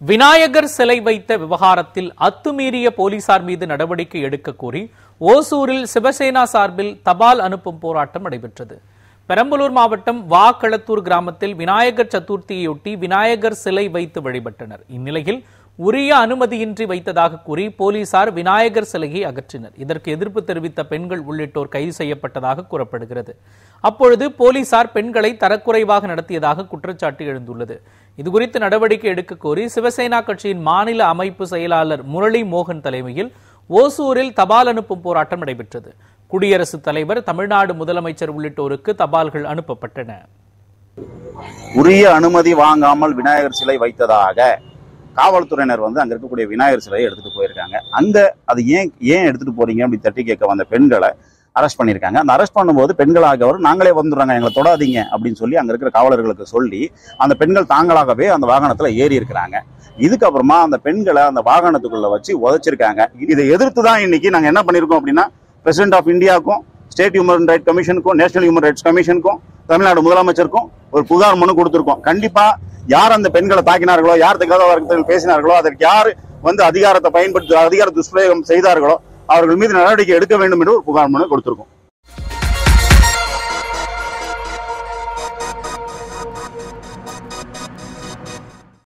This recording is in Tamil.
விநாயகர் சிலை வைத்த விவகாரத்தில் அத்துமீறிய போலீசார் மீது நடவடிக்கை எடுக்க கோரி ஓசூரில் சிவசேனா சார்பில் தபால் அனுப்பும் போராட்டம் நடைபெற்றது பெரம்பலூர் மாவட்டம் வாக்களத்தூர் கிராமத்தில் விநாயகர் சதுர்த்தியையொட்டி விநாயகர் சிலை வைத்து வழிபட்டனர் இந்நிலையில் உரிய அனுமதியின்றி வைத்ததாக கூறி போலீசார் விநாயகர் சிலையை அகற்றினர் இதற்கு எதிர்ப்பு தெரிவித்த பெண்கள் உள்ளிட்டோர் கைது செய்யப்பட்டதாக கூறப்படுகிறது அப்பொழுது போலீசார் பெண்களை தரக்குறைவாக நடத்தியதாக குற்றச்சாட்டு எழுந்துள்ளது இதுகுறித்து நடவடிக்கை எடுக்க கோரி சிவசேனா கட்சியின் மாநில அமைப்பு செயலாளர் முரளி மோகன் தலைமையில் ஓசூரில் தபால் அனுப்பும் போராட்டம் நடைபெற்றது குடியரசுத் தலைவர் தமிழ்நாடு முதலமைச்சர் உள்ளிட்டோருக்கு தபால்கள் அனுப்பப்பட்டன உரிய அனுமதி வாங்காமல் விநாயகர் சிலை வைத்ததாக காவல்துறையினர் வந்து அங்க இருக்கக்கூடிய விநாயகர் சிலையை எடுத்துட்டு போயிருக்காங்க அந்த அது ஏன் ஏன் எடுத்துட்டு போறீங்க அப்படி தட்டி கேட்க வந்த பெண்களை அரெஸ்ட் பண்ணியிருக்காங்க அந்த அரெஸ்ட் பண்ணும்போது பெண்களாகவர் நாங்களே வந்துடுறாங்க எங்களை தொடாதீங்க அப்படின்னு சொல்லி அங்க இருக்கிற காவலர்களுக்கு சொல்லி அந்த பெண்கள் தாங்களாகவே அந்த வாகனத்துல ஏறி இருக்கிறாங்க இதுக்கப்புறமா அந்த பெண்களை அந்த வாகனத்துக்குள்ள வச்சு உதைச்சிருக்காங்க இதை எதிர்த்து தான் இன்னைக்கு நாங்க என்ன பண்ணிருக்கோம் அப்படின்னா பிரசிடென்ட் ஆஃப் இந்தியாவுக்கும் ஸ்டேட் ஹியூமன் ரைட் கமிஷனுக்கும் நேஷனல் ஹியூமன் ரைட்ஸ் கமிஷனுக்கும் தமிழ்நாடு முதலமைச்சருக்கும் ஒரு புகார் மனு கொடுத்திருக்கோம் கண்டிப்பா யார் அந்த பெண்களை தாக்கினார்களோ யார் தகாத வார்த்தைகள் பேசினார்களோ அதற்கு யார் வந்து அதிகாரத்தை பயன்படுத்தி அதிகார துஷ்பிரயோகம் செய்தார்களோ அவர்கள் மீது நடவடிக்கை எடுக்க வேண்டும் என்று ஒரு புகார் மனு கொடுத்திருக்கோம்